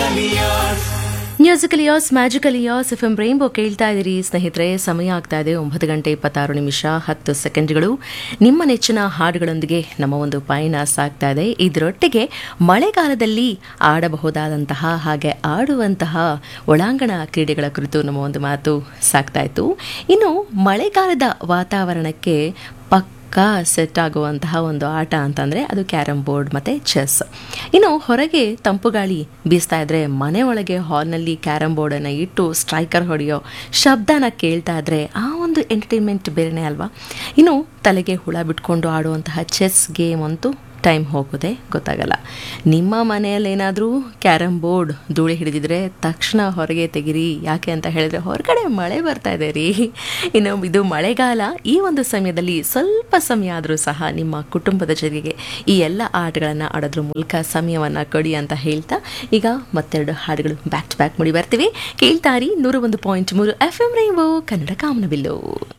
musical years magical years F M rainbow ಕೇಳ್ತಾ ಇದ್ದೀರಿ ಸ್ನೇಹಿತರೆ ಸಮಯ ಆಗ್ತಾ ಇದೆ ಒಂಬತ್ತು ಗಂಟೆ ಇಪ್ಪತ್ತಾರು ನಿಮಿಷ ಹತ್ತು ಸೆಕೆಂಡ್ಗಳು ನಿಮ್ಮ ನೆಚ್ಚಿನ ಹಾಡುಗಳೊಂದಿಗೆ ನಮ್ಮ ಒಂದು ಪಯಣ ಸಾಗ್ತಾ ಇದೆ ಇದರೊಟ್ಟಿಗೆ ಮಳೆಗಾಲದಲ್ಲಿ ಆಡಬಹುದಾದಂತಹ ಹಾಗೆ ಆಡುವಂತಹ ಒಳಾಂಗಣ ಕ್ರೀಡೆಗಳ ಕುರಿತು ನಮ್ಮ ಒಂದು ಮಾತು ಸಾಗ್ತಾ ಇತ್ತು ಇನ್ನು ಮಳೆಗಾಲದ ವಾತಾವರಣಕ್ಕೆ ಪಕ್ಕ ಸೆಟ್ ಆಗುವಂತಹ ಒಂದು ಆಟ ಅಂತಂದರೆ ಅದು ಕ್ಯಾರಮ್ ಬೋರ್ಡ್ ಮತ್ತು ಚೆಸ್ ಇನ್ನು ಹೊರಗೆ ತಂಪು ಗಾಳಿ ಬೀಸ್ತಾ ಇದ್ರೆ ಮನೆ ಒಳಗೆ ಹಾಲ್ನಲ್ಲಿ ಕ್ಯಾರಮ್ ಬೋರ್ಡನ್ನು ಇಟ್ಟು ಸ್ಟ್ರೈಕರ್ ಹೊಡೆಯೋ ಶಬ್ದನ ಕೇಳ್ತಾ ಇದ್ರೆ ಆ ಒಂದು ಎಂಟರ್ಟೈನ್ಮೆಂಟ್ ಬೇರೆನೇ ಅಲ್ವಾ ಇನ್ನು ತಲೆಗೆ ಹುಳ ಬಿಟ್ಕೊಂಡು ಆಡುವಂತಹ ಚೆಸ್ ಗೇಮ್ ಅಂತೂ ಟೈಮ್ ಹೋಗೋದೇ ಗೊತ್ತಾಗಲ್ಲ ನಿಮ್ಮ ಮನೆಯಲ್ಲಿ ಏನಾದರೂ ಕ್ಯಾರಮ್ ಬೋರ್ಡ್ ಧೂಳಿ ಹಿಡಿದಿದ್ರೆ ತಕ್ಷಣ ಹೊರಗೆ ತೆಗಿರಿ ಯಾಕೆ ಅಂತ ಹೇಳಿದ್ರೆ ಹೊರಗಡೆ ಮಳೆ ಬರ್ತಾ ಇದೆ ರೀ ಇನ್ನು ಇದು ಮಳೆಗಾಲ ಈ ಒಂದು ಸಮಯದಲ್ಲಿ ಸ್ವಲ್ಪ ಸಮಯ ಆದರೂ ಸಹ ನಿಮ್ಮ ಕುಟುಂಬದ ಜೊತೆಗೆ ಈ ಎಲ್ಲ ಆಟಗಳನ್ನು ಆಡೋದ್ರ ಮೂಲಕ ಸಮಯವನ್ನು ಕೊಡಿ ಅಂತ ಹೇಳ್ತಾ ಈಗ ಮತ್ತೆರಡು ಹಾಡುಗಳು ಬ್ಯಾಕ್ ಟು ಬ್ಯಾಕ್ ಮುಡಿ ಬರ್ತೀವಿ ಕೇಳ್ತಾರಿ ನೂರ ಒಂದು ಪಾಯಿಂಟ್ ಮೂರು ಎಫ್ ಎಂ ರೈನ್ಬೋ ಕನ್ನಡ ಕಾಮನಬಿಲ್ಲು